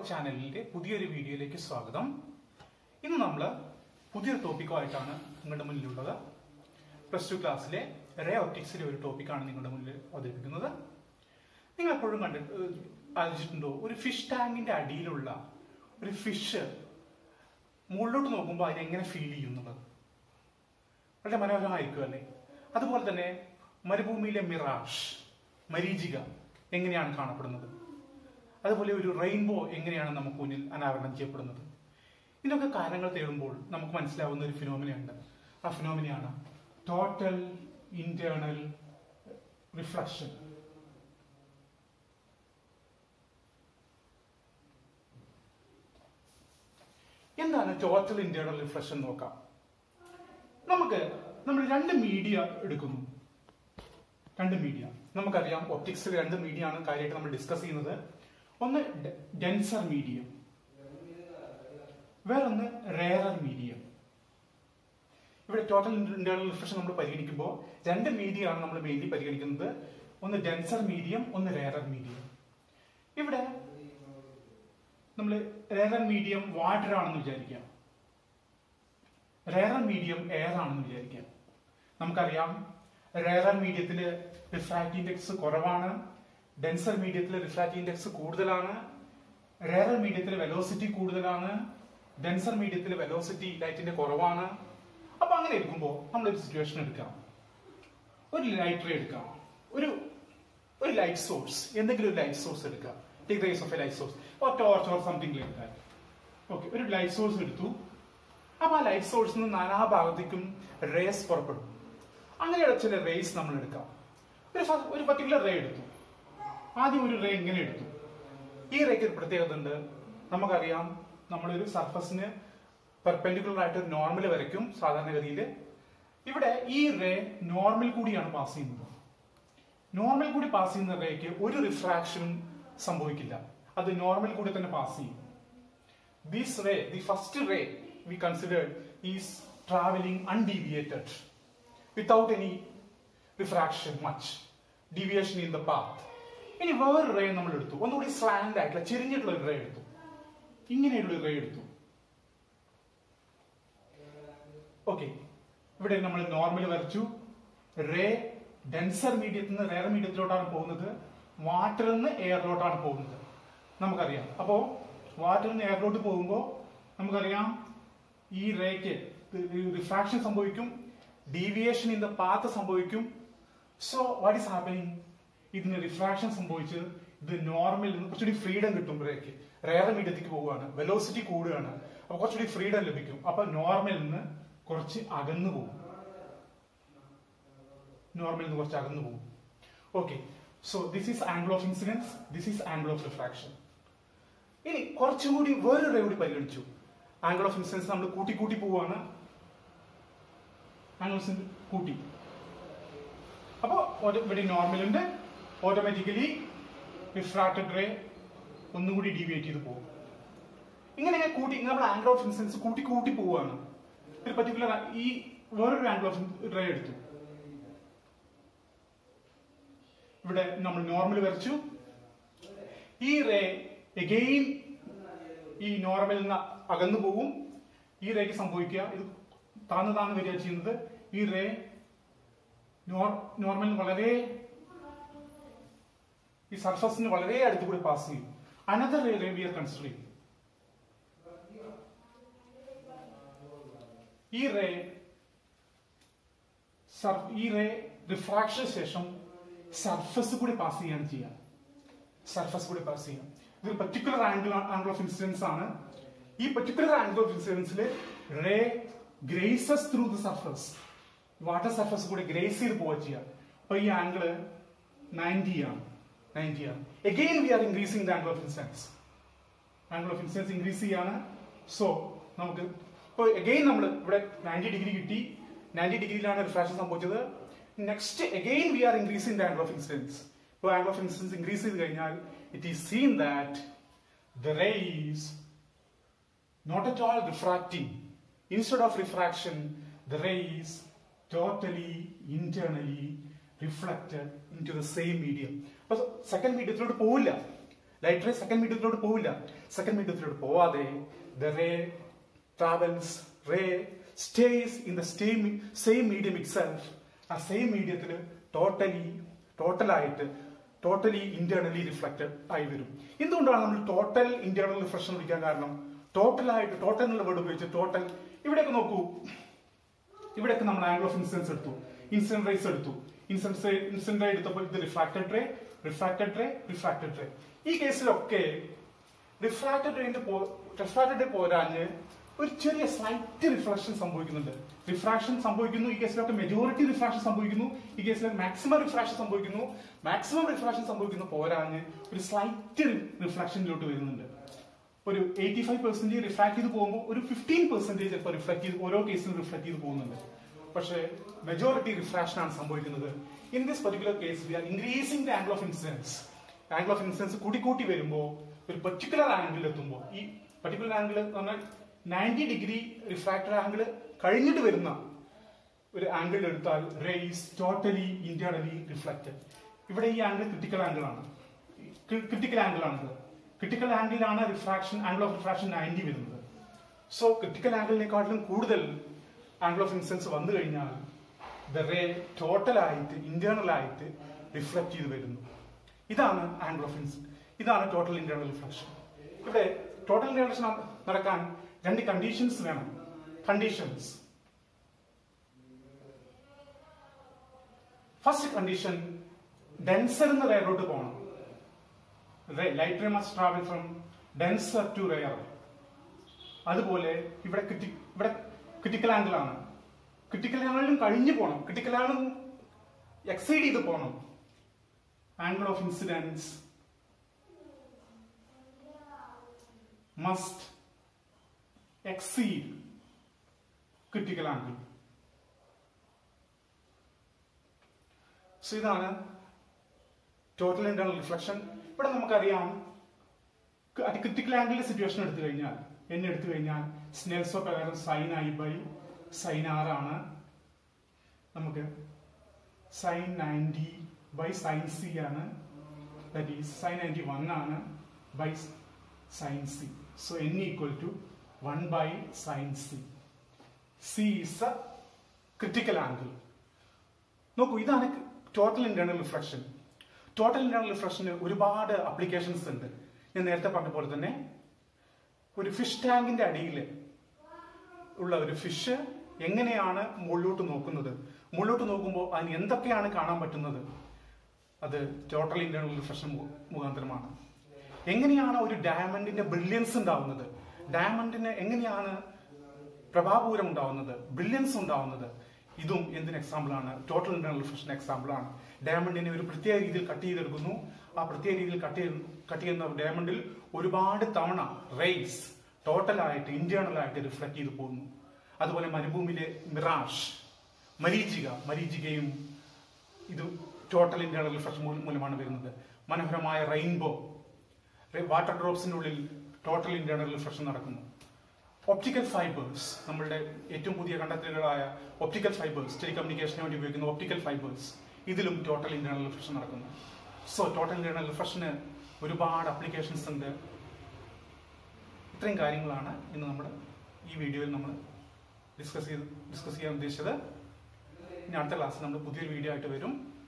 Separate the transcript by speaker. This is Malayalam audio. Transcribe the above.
Speaker 1: ചാനലിന്റെ പുതിയൊരു വീഡിയോയിലേക്ക് സ്വാഗതം ഇന്ന് നമ്മൾ പുതിയൊരു ടോപ്പിക്കുമായിട്ടാണ് നിങ്ങളുടെ മുന്നിലുള്ളത് പ്ലസ് ടു ക്ലാസ്സിലെ റേ ഒപ്റ്റിക്സിലെ ഒരു ടോപ്പിക്കാണ് നിങ്ങളുടെ മുന്നിൽ അവതരിപ്പിക്കുന്നത് നിങ്ങൾ എപ്പോഴും കണ്ടി ഏഹ് ആലോചിച്ചിട്ടുണ്ടോ ഒരു ഫിഷ് ടാങ്കിന്റെ അടിയിലുള്ള ഒരു ഫിഷ് മുകളിലോട്ട് നോക്കുമ്പോൾ അതിനെങ്ങനെ ഫീൽ ചെയ്യുന്നുള്ളത് വളരെ മനോഹരമായിരിക്കും അല്ലേ അതുപോലെ തന്നെ മരുഭൂമിയിലെ മിറാഷ് മരീചിക എങ്ങനെയാണ് കാണപ്പെടുന്നത് അതുപോലെ ഒരു റെയിൻബോ എങ്ങനെയാണ് നമുക്ക് മുന്നിൽ അനാവരണം ചെയ്യപ്പെടുന്നത് ഇതിനൊക്കെ കാരണങ്ങൾ തേടുമ്പോൾ നമുക്ക് മനസ്സിലാവുന്ന ഒരു ഫിനോമിനയുണ്ട് ആ ഫിനോമിനയാണ് ടോട്ടൽ ഇന്റേണൽ റിഫ്ലക്ഷൻ എന്താണ് ടോട്ടൽ ഇന്റേണൽ റിഫ്ലക്ഷൻ നോക്കാം നമുക്ക് നമ്മൾ രണ്ട് മീഡിയ എടുക്കുന്നു രണ്ട് മീഡിയ നമുക്കറിയാം ഒപ്റ്റിക്സിൽ രണ്ട് മീഡിയ ആണ് കാര്യമായിട്ട് നമ്മൾ ഡിസ്കസ് ചെയ്യുന്നത് ഒന്ന് ഡെൻസർ മീഡിയം വേറൊന്ന് റേറർ മീഡിയം ഇവിടെ ടോട്ടൽ ഇന്റേണൽ റിഫ്ലക്ഷൻ നമ്മൾ പരിഗണിക്കുമ്പോൾ രണ്ട് മീഡിയ ആണ് നമ്മൾ മെയിൻലി പരിഗണിക്കുന്നത് ഒന്ന് ഡെൻസർ മീഡിയം ഒന്ന് റേറർ മീഡിയം ഇവിടെ നമ്മൾ റേറർ മീഡിയം വാട്ടർ ആണെന്ന് വിചാരിക്കാം റേറർ മീഡിയം എയർ ആണെന്ന് വിചാരിക്കാം നമുക്കറിയാം റേറർ മീഡിയത്തിൽ റിഫ്രാക്റ്റ് ഇൻഡെക്സ് കുറവാണ് ഡെൻസർ മീഡിയത്തിൽ റിഫ്രാക്റ്റ് ഇൻഡെക്സ് കൂടുതലാണ് റേറർ മീഡിയത്തിൽ വെലോസിറ്റി കൂടുതലാണ് ഡെൻസർ മീഡിയത്തിൽ വെലോസിറ്റി ലൈറ്റിന്റെ കുറവാണ് അപ്പൊ അങ്ങനെ എടുക്കുമ്പോൾ നമ്മളൊരു സിറ്റുവേഷൻ എടുക്കാം ഒരു ലൈറ്റ് റേ എടുക്കാം ഒരു ഒരു ലൈറ്റ് സോഴ്സ് എന്തെങ്കിലും ഒരു ലൈറ്റ് സോഴ്സ് എടുക്കാം take this of a light source or torch or something like that okay ഒരു ലൈറ്റ് സോഴ്സ് എടുത്തു അപ്പൊ ആ ലൈറ്റ് സോഴ്സിൽ നിന്ന് നാനാഭാഗത്തേക്കും റേസ് പുറപ്പെടും അങ്ങനെയുള്ള ചില റേസ് നമ്മൾ എടുക്കാം ഒരു ഫ- ഒരു പർട്ടിക്കുലർ റേ എടുത്തു ആദ്യം ഒരു റേ ഇങ്ങനെ എടുത്തു ഈ റേക്ക് ഒരു പ്രത്യേകത ഉണ്ട് നമുക്കറിയാം നമ്മളൊരു സർഫസിന് പെർപെൻഡിക്കുലർ ആയിട്ട് ഒരു നോർമൽ വരയ്ക്കും സാധാരണഗതിയിൽ ഇവിടെ ഈ റേ നോർമൽ കൂടിയാണ് പാസ് ചെയ്യുന്നത് നോർമൽ കൂടി പാസ് ചെയ്യുന്ന റേക്ക് ഒരു റിഫ്രാക്ഷനും സംഭവിക്കില്ല അത് നോർമൽ കൂടി തന്നെ പാസ് ചെയ്യും this ray, the first ray we considered is traveling undeviated without any refraction much, deviation in the path. ഇനി വേറൊരു റേ നമ്മൾ എടുത്തു ഒന്നുകൂടി സ്ലാൻഡ് ആയിട്ടുള്ള ചെരിഞ്ഞിട്ടുള്ള ഒരു റേ എടുത്തു ഇങ്ങനെയുള്ള ഒരു റേ എടുത്തു ഓക്കെ ഇവിടെ നമ്മൾ നോർമൽ വരച്ചു റേ ഡെൻസർ മീഡിയത്തിൽ നിന്ന് റേർ മീഡിയത്തിലോട്ടാണ് പോകുന്നത് വാട്ടറിൽ നിന്ന് എയറിലോട്ടാണ് പോകുന്നത് നമുക്കറിയാം അപ്പോ വാട്ടറിൽ നിന്ന് എയറിലോട്ട് പോകുമ്പോൾ നമുക്കറിയാം ഈ റേക്ക് റിഫ്രാക്ഷൻ സംഭവിക്കും ഡീവിയേഷൻ ഇൻ ദ പാത്ത് സംഭവിക്കും സോ വാട്ട് ഈസ് ഹാപ്പനിങ് ഇതിന് റിഫ്രാക്ഷൻ സംഭവിച്ച് ഇത് നോർമൽ നിന്ന് കുറച്ചുകൂടി ഫ്രീഡം കിട്ടും റേക്ക് റേർ മീഡിയത്തിലേക്ക് പോവുകയാണ് വെലോസിറ്റി കൂടുകയാണ് അപ്പൊ കുറച്ചുകൂടി ഫ്രീഡം ലഭിക്കും അപ്പൊ നോർമൽ നിന്ന് കുറച്ച് അകന്നു പോകും നോർമൽ നിന്ന് കുറച്ച് അകന്നു പോകും okay so this is angle of incidence this is angle of refraction ഇനി കുറച്ചും കൂടി വേറൊരു റേ കൂടി പരിഗണിച്ചു ആംഗിൾ ഓഫ് ഇൻസിഡൻസ് നമ്മൾ കൂട്ടി കൂട്ടി പോവാണ് ആംഗിൾ ഓഫ് ഇൻസിഡൻസ് കൂട്ടി അപ്പോ ഒരു- ഇവിടെ നോർമൽ ഉണ്ട് ഓട്ടോമാറ്റിക്കലി റിഫ്രാക്റ്റഡ് റേ ഒന്നും കൂടി ഡീവിയേറ്റ് ചെയ്ത് പോകും ഇങ്ങനെ കൂട്ടി നമ്മൾ ആംഗിൾ ഓഫ് ഇൻസിഡൻസ് കൂട്ടി കൂട്ടി പോവുകയാണ് ഒരു പർട്ടിക്കുലർ ഈ വേറൊരു ആംഗിൾ ഓഫ് റേ എടുത്തു ഇവിടെ നമ്മൾ നോർമൽ വരച്ചു ഈ റേ എഗെയിൻ ഈ നോർമൽ നിന്ന് അകന്നു പോകും ഈ റേക്ക് സംഭവിക്കുക ഇത് താന്ന് താന്ന് വരിക ചെയ്യുന്നത് ഈ റേ നോർമൽ വളരെ ഈ സർഫസിന് വളരെ അടുത്ത് കൂടി പാസ് ചെയ്യും another ray we are considering ഈ റേ സർ- ഈ റേ റിഫ്രാക്ഷൻ ശേഷം സർഫസ് കൂടി പാസ് ചെയ്യാണ് ചെയ്യുക സർഫസ് കൂടി പാസ് ചെയ്യാം ഇത് particular angle angle of incidence ആണ് ഈ പർട്ടിക്കുലർ ആംഗിൾ ഓഫ് ഇൻസിഡൻസിൽ ray grazes through the surface water surface കൂടി ഗ്രേസ് ചെയ്ത് പോവുക ചെയ്യുക അപ്പൊ ഈ ആംഗിൾ നയൻറ്റി ആണ് നയൻറ്റി ആണ് again we are increasing the angle of incidence angle of incidence increase ചെയ്യാണ് സോ നമുക്ക് ഇപ്പോൾ എഗെയിൻ നമ്മൾ ഇവിടെ നയൻറ്റി ഡിഗ്രി കിട്ടി നയൻറ്റി ഡിഗ്രിയിലാണ് റിഫ്രാക്ഷൻ സംഭവിച്ചത് next again we are increasing the angle of incidence ഇപ്പോൾ ആംഗിൾ ഓഫ് ഇൻസിഡൻസ് ഇൻക്രീസ് ചെയ്ത് കഴിഞ്ഞാൽ it is seen that the rays not at all refracting. Instead of refraction, the ray is totally internally reflected into the same medium. അപ്പൊ സെക്കൻഡ് മീഡിയത്തിലോട്ട് പോവില്ല ലൈറ്റ് റേ സെക്കൻഡ് മീഡിയത്തിലോട്ട് പോവില്ല സെക്കൻഡ് മീഡിയത്തിലോട്ട് പോവാതെ the ray travels ray stays in the same same medium itself ആ സെയിം മീഡിയത്തിൽ ടോട്ടലി ടോട്ടലായിട്ട് ടോട്ടലി ഇന്റേണലി റിഫ്ലക്റ്റഡ് ആയി വരും എന്തുകൊണ്ടാണ് നമ്മൾ ടോട്ടൽ ഇന്റേണൽ റിഫ്ലക്ഷൻ വിളിക്കാൻ കാരണം ടോട്ടലായിട്ട് ടോട്ടൽ എന്നുള്ള വേർഡ് ഉപയോഗിച്ച് ടോട്ടൽ ഇവിടെയൊക്കെ നോക്കൂ ഇവിടെയൊക്കെ നമ്മൾ ആംഗിൾ ഓഫ് ഇൻസിഡൻസ് എടുത്തു ഇൻസിഡന്റ് റേസ് എടുത്തു ഇൻസിഡൻസ് ഇൻസിഡന്റ് റേ എടുത്തപ്പോൾ ഇത് refracted ray refracted ray refracted ray ഈ കേസിലൊക്കെ റിഫ്രാക്റ്റഡ് റേന്റെ റിഫ്രാക്റ്റഡ് പോരാഞ്ഞ് ഒരു ചെറിയ സ്ലൈറ്റ് റിഫ്രാക്ഷൻ സംഭവിക്കുന്നുണ്ട് റിഫ്രാക്ഷൻ സംഭവിക്കുന്നു ഈ കേസിലൊക്കെ മെജോറിറ്റി റിഫ്രാക്ഷൻ സംഭവിക്കുന്നു ഈ കേസിൽ മാക്സിമം റിഫ്രാക്ഷൻ സംഭവിക്കുന്നു മാക്സിമം റിഫ്രാക്ഷൻ സംഭവിക്കുന്നു പോരാഞ്ഞ് ഒരു സ്ലൈറ്റ് റിഫ്രാക്ഷനിലോട്ട് വരുന്നുണ്ട് ഒരു എയ്റ്റി ഫൈവ് പെർസെന്റേജ് റിഫ്രാക്ട് ചെയ്ത് പോകുമ്പോൾ ഒരു ഫിഫ്റ്റീൻ പെർസെന്റേജ് ചിലപ്പോൾ റിഫ്ലക്ട് ചെയ്ത് ഓരോ കേസിലും റിഫ്ലക്ട് ചെയ്ത് പോകുന്നുണ്ട് പക്ഷേ മെജോറിറ്റി റിഫ്രാക്ഷൻ ആണ് സംഭവിക്കുന്നത് in this particular case we are increasing the angle of incidence angle of incidence കൂടി കൂട്ടി വരുമ്പോൾ ഒരു പെർട്ടിക്കുലർ ആംഗിൾ എത്തുമ്പോൾ ഈ പെർട്ടിക്കുലർ ആംഗിൾ എന്ന് പറഞ്ഞാൽ നയൻറ്റി ഡിഗ്രി റിഫ്രാക്റ്റഡ് ആംഗിൾ കഴിഞ്ഞിട്ട് വരുന്ന ഒരു ആംഗിൾ എടുത്താൽ റേസ് ടോട്ടലി ഇന്റേണലി റിഫ്ലക്റ്റഡ് ഇവിടെ ഈ ആംഗിൾ ക്രിട്ടിക്കൽ ആംഗിൾ ആണ് ക്രിട്ടിക്കൽ ആംഗിൾ ആണിത് ക്രിട്ടിക്കൽ ആംഗിളിലാണ് refraction angle of refraction ninety വരുന്നത് സോ ക്രിട്ടിക്കൽ ആംഗിളിനെക്കാട്ടിലും കൂടുതൽ ആംഗിൾ ഓഫ് ഇൻസിഡൻസ് വന്നു കഴിഞ്ഞാൽ ദ റേ ടോട്ടലായിട്ട് ഇന്റേണൽ ആയിട്ട് റിഫ്ലക്ട് ചെയ്ത് വരുന്നു ഇതാണ് ആംഗിൾ ഓഫ് ഇൻസിഡൻസ് ഇതാണ് ടോട്ടൽ ഇന്റേണൽ റിഫ്ലക്ഷൻ ഇവിടെ ടോട്ടൽ ഇന്റേണൽ നടക്കാൻ രണ്ട് കണ്ടീഷൻസ് വേണം കണ്ടീഷൻസ് ഫസ്റ്റ് കണ്ടീഷൻ ഡെൻസർ എന്ന റേറോട്ട് പോകണം light ray must travel from denser to rare അതുപോലെ ഇവിടെ ക്രിട്ടി- ഇവിടെ ക്രിട്ടിക്കൽ ആംഗിൾ ആണ് ക്രിട്ടിക്കൽ ആംഗിളും കഴിഞ്ഞു പോകണം ക്രിട്ടിക്കൽ ആംഗിൾ എക്സൈഡ് ചെയ്ത് പോകണം angle of incidence must exceed critical angle so ഇതാണ് ടോട്ടൽ ഇന്റേണൽ റിഫ്ലക്ഷൻ ഇവിടെ നമുക്കറിയാം ക്രിട്ടിക്കൽ ആംഗിളിന്റെ സിറ്റുവേഷൻ എടുത്തു കഴിഞ്ഞാൽ എന്നെ എടുത്തു കഴിഞ്ഞാൽ സ്നെൽസോ പ്രകാരം sine I by sine R ആണ് നമുക്ക് sine ninety by sine C that is sine സൈൻ നയൻറ്റി വൺ ആണ് by sine C so N equal to one by sine C C is a critical angle നോക്കൂ ഇതാണ് total internal reflection total internal റിഫ്ലക്ഷന് ഒരുപാട് അപ്ലിക്കേഷൻസ് ഉണ്ട് ഞാൻ നേരത്തെ പറഞ്ഞ പോലെ തന്നെ ഒരു ഫിഷ് ടാങ്കിന്റെ അടിയിൽ ഉള്ള ഒരു ഫിഷ് എങ്ങനെയാണ് മുകളിലോട്ട് നോക്കുന്നത് മുകളിലോട്ട് നോക്കുമ്പോൾ അതിന് എന്തൊക്കെയാണ് കാണാൻ പറ്റുന്നത് അത് ടോട്ടൽ ഇന്റേണൽ റിഫ്ലക്ഷൻ മു- മുഖാന്തരമാണ് എങ്ങനെയാണ് ഒരു ഡയമണ്ടിന്റെ ബ്രില്യൻസ് ഉണ്ടാവുന്നത് ഡയമണ്ടിന് എങ്ങനെയാണ് പ്രഭാപൂരം ഉണ്ടാവുന്നത് ബ്രില്യൻസ് ഉണ്ടാവുന്നത് ഇതും എന്തിന് എക്സാമ്പിൾ ആണ് ടോട്ടൽ ഇന്റേണൽ റിഫ്ലക്ഷൻ എക്സാമ്പിൾ ആണ് ഡയമണ്ടിനെ ഒരു പ്രത്യേക രീതിയിൽ കട്ട് ചെയ്തെടുക്കുന്നു ആ പ്രത്യേക രീതിയിൽ കട്ട് ചെയ്ത് കട്ട് ചെയ്യുന്ന ഡയമണ്ടിൽ ഒരുപാട് തവണ റേസ് ടോട്ടലായിട്ട് ഇന്റേണൽ ആയിട്ട് റിഫ്ലക്ട് ചെയ്ത് പോകുന്നു അതുപോലെ മരുഭൂമിയിലെ മിറാഷ് മരീചിക മരീചികയും ഇത് ടോട്ടൽ ഇന്റേണൽ റിഫ്ലക്ഷൻ മൂലമാണ് വരുന്നത് മനോഹരമായ റെയിൻബോ വാട്ടർ ഡ്രോപ്സിന്റെ ഉള്ളിൽ ടോട്ടൽ ഇന്റേണൽ റിഫ്ലക്ഷൻ നടക്കുന്നു ഒപ്റ്റിക്കൽ ഫൈബേഴ്സ് നമ്മളുടെ ഏറ്റവും പുതിയ കണ്ടെത്തലുകളായ ഒപ്റ്റിക്കൽ ഫൈബേഴ്സ് ടെലികമ്മ്യൂണിക്കേഷന് വേണ്ടി ഉപയോഗിക്കുന്ന ഒപ്റ്റിക്കൽ ഫൈബേഴ്സ് ഇതിലും ടോട്ടൽ ഇന്റേണൽ റിഫ്ലക്ഷൻ നടക്കുന്നു സോ ടോട്ടൽ ഇന്റേണൽ റിഫ്ലക്ഷന് ഒരുപാട് അപ്ലിക്കേഷൻസ് ഉണ്ട് ഇത്രയും കാര്യങ്ങളാണ് ഇന്ന് നമ്മൾ ഈ വീഡിയോയിൽ നമ്മൾ ഡിസ്കസ് ചെയ്ത് ഡിസ്കസ് ചെയ്യാൻ ഉദ്ദേശിച്ചത് ഇനി അടുത്ത ക്ലാസ്സിൽ നമ്മൾ പുതിയൊരു വീഡിയോ ആയിട്ട് വരും